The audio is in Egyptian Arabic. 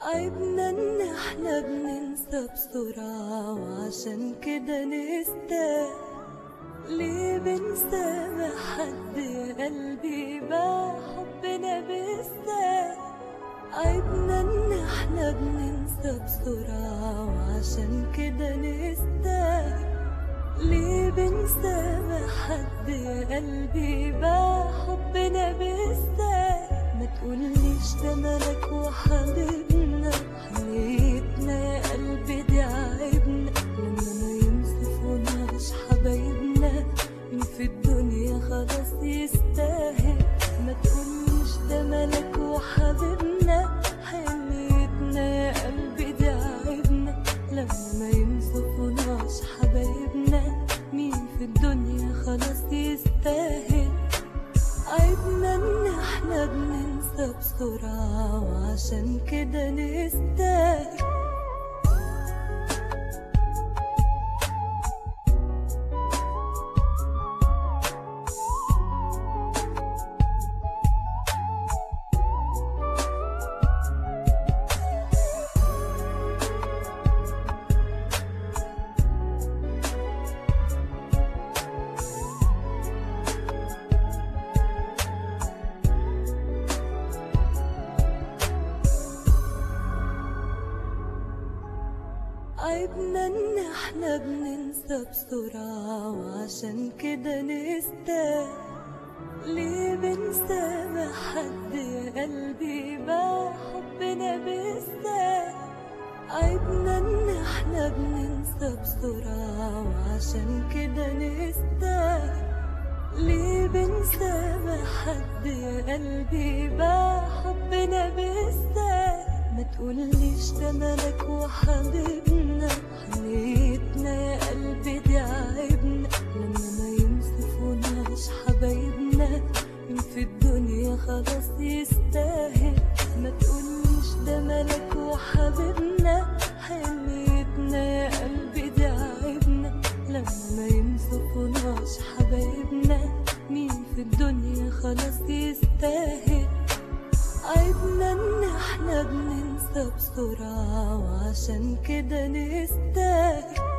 عيبنا ان احنا بننسى بسرعة وعشان كده نستاهل ليه بنسامح حد يا قلبي باع حبنا بالسهل عيبنا ان احنا بننسى بسرعة وعشان كده نستاهل ليه بنسامح حد يا قلبي باع حبنا بالسهل ما تقوليش ده ملك وحبيبنا حنيتنا يا قلبي دي عيبنا لما ما ينصفوناش حبايبنا مين في الدنيا خلاص يستاهل ما تقوليش ده ملك وحبيبنا حنيتنا يا قلبي دي عيبنا لما ما ينصفوناش حبايبنا مين في الدنيا خلاص يستاهل عيبنا ان احنا بننسى بسرعة وعشان كده نستاهل عيبنا ان احنا بننسى بسرعة وعشان كده نستاهل ليه بنسامح حد يا قلبي باع حبنا بالسهل عيبنا ان احنا بننسى بسرعة وعشان كده نستاهل ليه بنسامح حد يا قلبي باع حبنا بالسهل ما تقوليش ده ملك وحبيبنا حنيتنا يا قلبي دي عيبنا لما ما ينصفوناش حبايبنا مين في الدنيا خلاص يستاهل ما تقوليش ده ملك وحبيبنا حنيتنا يا قلبي دي عيبنا لما ما ينصفوناش حبايبنا مين في الدنيا خلاص يستاهل عيبنا ان احنا بننسى بسرعة وعشان كده نستاهل